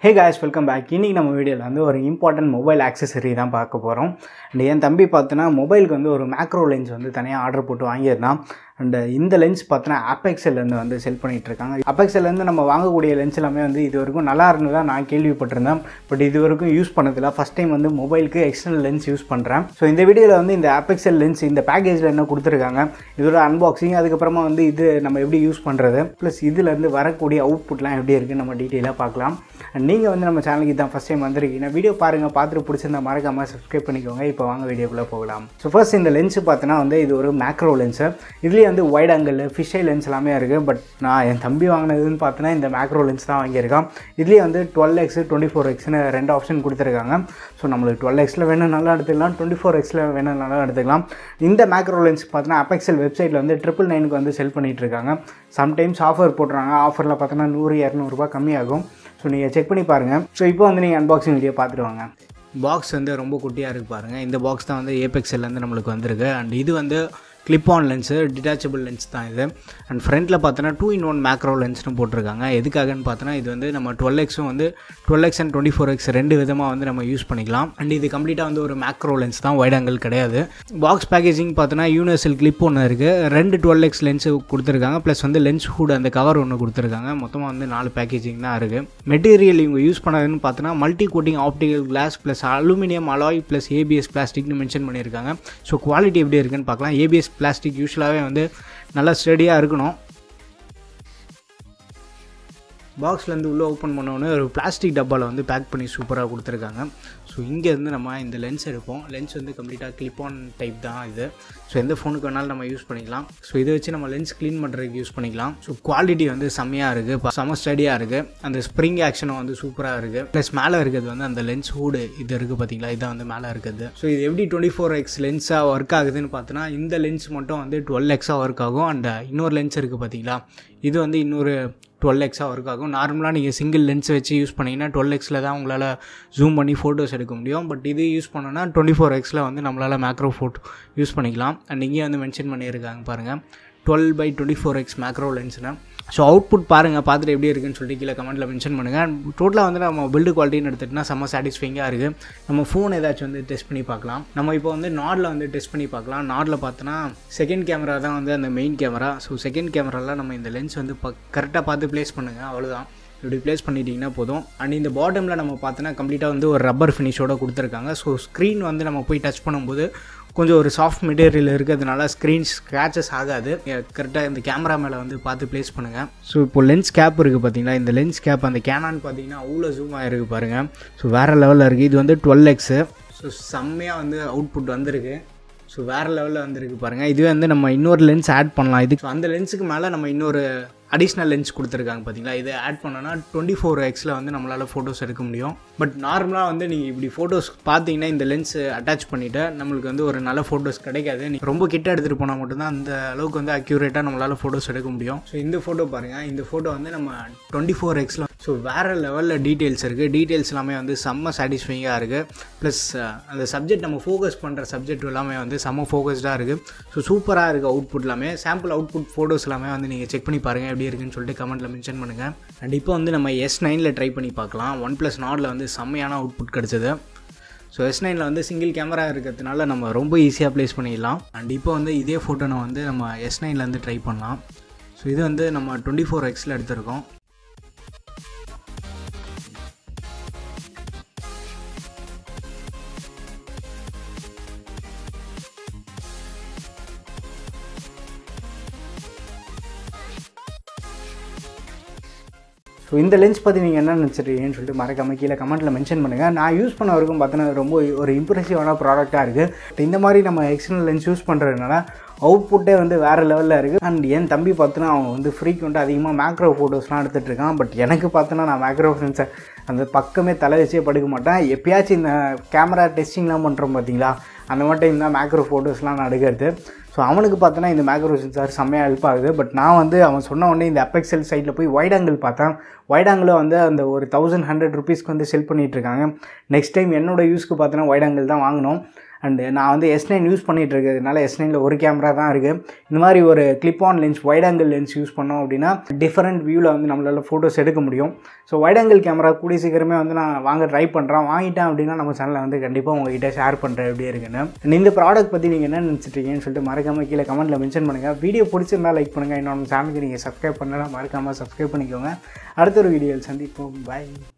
hey guys welcome back இன்றைக்கி நம்ம வீடியோவில் வந்து ஒரு இம்பார்ட்டன்ட் மொபைல் ஆக்சசரி தான் பார்க்க போகிறோம் அண்ட் என் தம்பி பார்த்தோன்னா மொபைலுக்கு வந்து ஒரு மேக்ரோ லென்ஸ் வந்து தனியாக ஆர்டர் போட்டு வாங்கியிருந்தான் அண்ட் இந்த லென்ஸ் பார்த்தோன்னா அப்பெக்சல்லேருந்து வந்து செல் பண்ணிகிட்டு இருக்காங்க அப்பெக்சல்லேருந்து நம்ம வாங்கக்கூடிய லென்ஸ் எல்லாமே வந்து இது வரைக்கும் நல்லா இருந்ததா நான் கேள்விப்பட்டிருந்தேன் பட் இது வரைக்கும் யூஸ் பண்ணதில்ல ஃபஸ்ட் டைம் வந்து மொபைலுக்கு எக்ஸ்டர்னல் லென்ஸ் யூஸ் பண்ணுறேன் ஸோ இந்த வீடியோவில் வந்து இந்த அப்பெக்சல் லென்ஸ் இந்த பேக்கேஜில் என்ன கொடுத்துருக்காங்க இதோட அன்பாக்சிங் அதுக்கப்புறமா வந்து இது நம்ம எப்படி யூஸ் பண்ணுறது ப்ளஸ் இதுலேருந்து வரக்கூடிய அவுட்புட்லாம் எப்படி இருக்குன்னு நம்ம டீட்டெயிலாக பார்க்கலாம் அண்ட் நீங்கள் வந்து நம்ம சேனலுக்கு தான் ஃபஸ்ட் டைம் வந்திருக்கீங்க வீடியோ பாருங்கள் பார்த்துட்டு பிடிச்சிருந்தா மறக்காமல் சப்ஸ்கிரைப் பண்ணிக்கோங்க இப்போ வாங்க வீடியோக்குள்ளே போகலாம் ஸோ ஃபர்ஸ்ட் இந்த லென்ஸ் பார்த்தோன்னா வந்து இது ஒரு மேக்ரோ லென்ஸு இதுலேயே வந்து வைட் ஆங்கிள் ஃபிஷ்ஷை லென்ஸ் எல்லாமே இருக்குது பட் நான் என் தம்பி வாங்கினதுன்னு பார்த்தோன்னா இந்த மேக்ரோ லென்ஸ் தான் வாங்கியிருக்கான் இதுலேயே வந்து டுவெல் எக்ஸ் டுவெண்ட்டி ஃபோர் எக்ஸ்னு ரெண்டு ஆப்ஷன் கொடுத்துருக்காங்க ஸோ நம்மளுக்கு டுவெல் எக்ஸில் வேணும் நல்லா எடுத்துக்கலாம் டுவெண்ட்டி ஃபோர் எக்ஸில் வேணும் நல்லா எடுத்துக்கலாம் இந்த மேக்ரோ லென்ஸ் பார்த்தோன்னா அப்பெக்சல் வெப்சைட்டில் வந்து ட்ரிபிள் நைனுக்கு வந்து செல் பண்ணிகிட்டு இருக்காங்க சம்டைம்ஸ் ஆஃபர் போடுறாங்க ஆஃபரில் பார்த்தோன்னா நூறு இரநூறுபா கம்மியாகும் ஸோ நீங்கள் செக் பண்ணி பாருங்கள் ஸோ இப்போ வந்து நீங்கள் அன்பாக்சிங் வீடியோ பார்த்துட்டு வாங்க பாக்ஸ் வந்து ரொம்ப குட்டியாக இருக்குது பாருங்கள் இந்த பாக்ஸ் தான் வந்து ஏபெக்ஸ்லேருந்து நம்மளுக்கு வந்திருக்கு அண்ட் இது வந்து clip on lens detachable lens தான் இது அண்ட் ஃப்ரண்ட்டில் பார்த்தோன்னா டூ இன் ஒன் மேக்ரோ லென்ஸ்னு போட்டிருக்காங்க எதுக்காகன்னு பார்த்தோன்னா இது வந்து நம்ம டுவெல் எக்ஸும் வந்து twelve X and twenty four X ரெண்டு விதமாக வந்து நம்ம யூஸ் பண்ணிக்கலாம் அண்ட் இது கம்ப்ளீட்டாக வந்து ஒரு மேக்ரோ லென்ஸ் தான் வைட் ஆங்கிள் கிடையாது பாக்ஸ் பேக்கேஜிங் பார்த்தோன்னா யூனிவர்சல் கிளிப் ஒன்று இருக்குது ரெண்டு டுவெல் எக்ஸ் லென்ஸு கொடுத்துருக்காங்க ப்ளஸ் வந்து லென்ஸ் ஹூட் அந்த கவர் ஒன்று கொடுத்துருக்காங்க மொத்தமாக வந்து நாலு பேக்கேஜிங் தான் இருக்குது மெட்டீரியல் இவங்க யூஸ் பண்ணதுன்னு பார்த்தோன்னா multi coating optical glass plus aluminium alloy plus ABS பிளாஸ்டிக்னு மென்ஷன் பண்ணியிருக்காங்க ஸோ குவாலிட்டி எப்படி இருக்குன்னு பார்க்கலாம் ஏபிஎஸ் பிளாஸ்டிக் யூஸ்வலாகவே வந்து நல்லா ஸ்டடியாக இருக்கணும் பாக்ஸ்லேருந்து உள்ளே ஓப்பன் பண்ணோன்னே ஒரு பிளாஸ்டிக் டப்பாவில் வந்து பேக் பண்ணி சூப்பராக கொடுத்துருக்காங்க ஸோ இங்கேருந்து நம்ம இந்த லென்ஸ் எடுப்போம் லென்ஸ் வந்து கம்ப்ளீட்டாக கிளிப் ஆன் டைப் தான் இது ஸோ எந்த ஃபோனுக்கு வேணாலும் நம்ம யூஸ் பண்ணிக்கலாம் ஸோ இதை வச்சு நம்ம லென்ஸ் க்ளீன் பண்ணுறதுக்கு யூஸ் பண்ணிக்கலாம் ஸோ குவாலிட்டி வந்து செம்மையாக இருக்குது செம ஸ்டடியாக இருக்குது அந்த ஸ்ப்ரிங் ஆக்ஷனும் வந்து சூப்பராக இருக்குது ப்ளஸ் மேலே இருக்கிறது வந்து அந்த லென்ஸ் ஹூடு இது இருக்குது பார்த்தீங்களா இதான் வந்து மேலே இருக்குது ஸோ இது எப்படி டுவெண்ட்டி ஃபோர் எக்ஸ் லென்ஸாக ஒர்க் ஆகுதுன்னு பார்த்தோன்னா இந்த லென்ஸ் மட்டும் வந்து டுவெல் எக்ஸாக ஒர்க் ஆகும் அண்ட் இன்னொரு லென்ஸ் இருக்குது பார்த்தீங்களா இது வந்து இன்னொரு டுவெல் எக்ஸாக ஒர்க் ஆகும் நார்மலாக நீங்கள் சிங்கிள் லென்ஸ் வச்சு யூஸ் பண்ணிங்கன்னா டுவெல் எக்ஸில் தான் உங்களால் ஜூம் பண்ணி ஃபோட்டோஸ் எடுக்க முடியும் பட் இது யூஸ் பண்ணோன்னா டுவெண்ட்டி ஃபோர் எக்ஸில் வந்து நம்மளால் மேக்ரோ ஃபோட்டோ யூஸ் பண்ணிக்கலாம் அண்ட் இங்கேயே வந்து மென்ஷன் பண்ணியிருக்காங்க பாருங்கள் twelve by twenty four X macro லென்ஸ்னு ஸோ அவுட்புட் பாருங்கள் பார்த்துட்டு எப்படி இருக்குன்னு சொல்லிட்டு கீழே கமெண்ட்டில் மென்ஷன் பண்ணுங்கள் டோட்டலாக வந்து நம்ம பில்டு குவாலிட்டின்னு எடுத்துகிட்டா செம்ம சாட்டிஸ்ஃபைங்காக இருக்குது நம்ம ஃபோன் ஏதாச்சும் வந்து டெஸ்ட் பண்ணி பார்க்கலாம் நம்ம இப்போ வந்து நாடில் வந்து டெஸ்ட் பண்ணி பார்க்கலாம் நாடில் பார்த்தோன்னா செகண்ட் கேமரா தான் வந்து அந்த மெயின் கேமரா ஸோ செகண்ட் கேமராவில் நம்ம இந்த லென்ஸ் வந்து ப கரெக்டாக பார்த்து ப்ளேஸ் பண்ணுங்கள் அவ்வளோதான் இப்படி ப்ளேஸ் பண்ணிட்டீங்கன்னா போதும் அண்ட் இந்த பாட்டமில் நம்ம பார்த்தோன்னா கம்ப்ளீட்டாக வந்து ஒரு ரப்பர் ஃபினிஷோட கொடுத்துருக்காங்க ஸோ ஸ்க்ரீன் வந்து நம்ம போய் டச் பண்ணும்போது கொஞ்சம் ஒரு சாஃப்ட் மெட்டீரியல் இருக்கிறதுனால ஸ்க்ரீன் ஸ்க்ராச்சஸ் ஆகாது கரெக்டாக இந்த கேமரா மேலே வந்து பார்த்து ப்ளேஸ் பண்ணுங்கள் ஸோ இப்போ லென்ஸ் கேப் இருக்குது பார்த்தீங்களா இந்த லென்ஸ் கேப் அந்த கேனான்னு பார்த்தீங்கன்னா அவ்வளோ ஜூம் ஆகிருக்கு பாருங்கள் ஸோ வேறு லெவலில் இருக்குது இது வந்து டுவெல் எக்ஸு ஸோ செம்மையாக வந்து அவுட்புட் வந்திருக்கு ஸோ வேறு லெவலில் வந்திருக்கு பாருங்கள் இதுவே வந்து நம்ம இன்னொரு லென்ஸ் ஆட் பண்ணலாம் இதுக்கு அந்த லென்ஸுக்கு மேலே நம்ம இன்னொரு அடிஷ்னல் லென்ஸ் கொடுத்துருக்காங்க பார்த்தீங்களா இதை ஆட் பண்ணோன்னா டுவெண்ட்டி ஃபோர் எக்ஸில் வந்து நம்மளால் ஃபோட்டோஸ் எடுக்க முடியும் பட் நார்மலாக வந்து நீங்கள் இப்படி ஃபோட்டோஸ் பார்த்தீங்கன்னா இந்த லென்ஸ் அட்டாச் பண்ணிவிட்டு நம்மளுக்கு வந்து ஒரு நல்ல ஃபோட்டோஸ் கிடைக்காது நீங்கள் ரொம்ப கிட்ட எடுத்துகிட்டு போனால் மட்டும்தான் அந்த அளவுக்கு வந்து அக்யூரேட்டாக நம்மளால் ஃபோட்டோஸ் எடுக்க முடியும் ஸோ இந்த ஃபோட்டோ பாருங்கள் இந்த ஃபோட்டோ வந்து நம்ம டுவெண்ட்டி ஃபோர் எக்ஸில் ஸோ வேறு லெவலில் டீட்டெயில்ஸ் இருக்குது டீட்டெயில்ஸ் எல்லாமே வந்து செம்ம சாட்டிஸ்ஃபைங்காக இருக்குது ப்ளஸ் அந்த சப்ஜெக்ட் நம்ம ஃபோக்கஸ் பண்ணுற சப்ஜெக்ட் எல்லாமே வந்து செம்ம ஃபோக்கஸ்டாக இருக்குது ஸோ சூப்பராக இருக்குது அவுட்புட் எல்லாமே சாம்பிள் அவுட்புட் ஃபோட்டோஸ் எல்லாமே வந்து நீங்கள் செக் பண்ணி பாருங்கள் எப்படி இருக்குன்னு சொல்லிட்டு கமெண்ட்டில் மென்ஷன் பண்ணுங்கள் அண்ட் இப்போ வந்து நம்ம எஸ் நைனில் ட்ரை பண்ணி பார்க்கலாம் ஒன் ப்ளஸ் நாடில் வந்து செம்மையான அவுட்புட் கிடச்சிது ஸோ எஸ் நைனில் வந்து சிங்கிள் கேமரா இருக்கிறதுனால நம்ம ரொம்ப ஈஸியாக ப்ளேஸ் பண்ணிடலாம் அண்ட் இப்போ வந்து இதே ஃபோட்டோ நம்ம வந்து நம்ம எஸ் நைனில் வந்து ட்ரை பண்ணலாம் ஸோ இது வந்து நம்ம டுவெண்ட்டி ஃபோர் எக்ஸில் எடுத்திருக்கோம் ஸோ இந்த லென்ஸ் பற்றி நீங்கள் என்ன நினச்சிருக்கீங்கன்னு சொல்லிட்டு மறக்காம கீழே கமெண்ட்டில் மென்ஷன் பண்ணுங்கள் நான் யூஸ் பண்ண வரைக்கும் பார்த்தோன்னா ரொம்ப ஒரு இம்ப்ரெசிவான ப்ராடக்டாக இருக்குது இந்த மாதிரி நம்ம எக்ஸ்டர்னல் லென்ஸ் யூஸ் பண்ணுறதுனால அவுட்புட்டே வந்து வேறு லெவலில் இருக்குது அண்ட் என் தம்பி பார்த்தோன்னா அவன் வந்து ஃப்ரீக்வெண்ட்டாக அதிகமாக மேக்ரோ ஃபோட்டோஸ்லாம் எடுத்துகிட்டு இருக்கான் பட் எனக்கு பார்த்தோன்னா நான் மேக்ரோ ஃப்ரெண்ட்ஸை அந்த பக்கமே தலை வச்சே படுக்க மாட்டேன் எப்பயாச்சும் இந்த கேமரா டெஸ்டிங்லாம் பண்ணுறோம் பார்த்தீங்களா அந்த மாதிரி டைம் தான் மேக்ரோ ஃபோட்டோஸ்லாம் நான் எடுக்கிறது ஸோ அவனுக்கு பார்த்தோன்னா இந்த மேக்ரோ சென்சார் செம்மையாக ஹெல்ப் ஆகுது பட் நான் வந்து அவன் சொன்ன உடனே இந்த அப்பெக்சல் சைட்டில் போய் வைட் ஆங்கிள் பார்த்தேன் வைட் ஆங்கிளில் வந்து அந்த ஒரு தௌசண்ட் ஹண்ட்ரட் ருபீஸ்க்கு வந்து செல் பண்ணிகிட்டு இருக்காங்க நெக்ஸ்ட் டைம் என்னோட யூஸ்க்கு பார்த்தோன்னா வைட் ஆங்கிள் தான் வாங்கினோம் அண்டு நான் வந்து எஸ் நைன் யூஸ் பண்ணிகிட்டு இருக்கிறதுனால எஸ் நைனில் ஒரு கேமரா தான் இருக்குது இந்த மாதிரி ஒரு clip on lens wide angle lens use பண்ணோம் அப்படின்னா டிஃப்ரெண்ட் வியூவில் வந்து நம்மளால் ஃபோட்டோஸ் எடுக்க முடியும் ஸோ வைட் ஆங்கிள் கேமரா கூடிய சீக்கிரமே வந்து நான் வாங்க ட்ரை பண்ணுறேன் வாங்கிட்டேன் அப்படின்னா நம்ம சேனலில் வந்து கண்டிப்பாக உங்ககிட்ட ஷேர் பண்ணுறேன் எப்படி இருக்குன்னு இந்த ப்ராடக்ட் பற்றி நீங்கள் என்ன நினச்சிட்ருக்கீங்கன்னு சொல்லிட்டு மறக்காமல் கீழே கமெண்ட்டில் மென்ஷன் பண்ணுங்கள் வீடியோ பிடிச்சிருந்தா லைக் பண்ணுங்கள் இன்னொன்று சேனலுக்கு நீங்கள் சப்ஸ்கிரைப் பண்ணலாம் மறக்காமல் சப்ஸ்கிரைப் பண்ணிக்கோங்க அடுத்த ஒரு வீடியோவில் சந்திப்போம் பாய்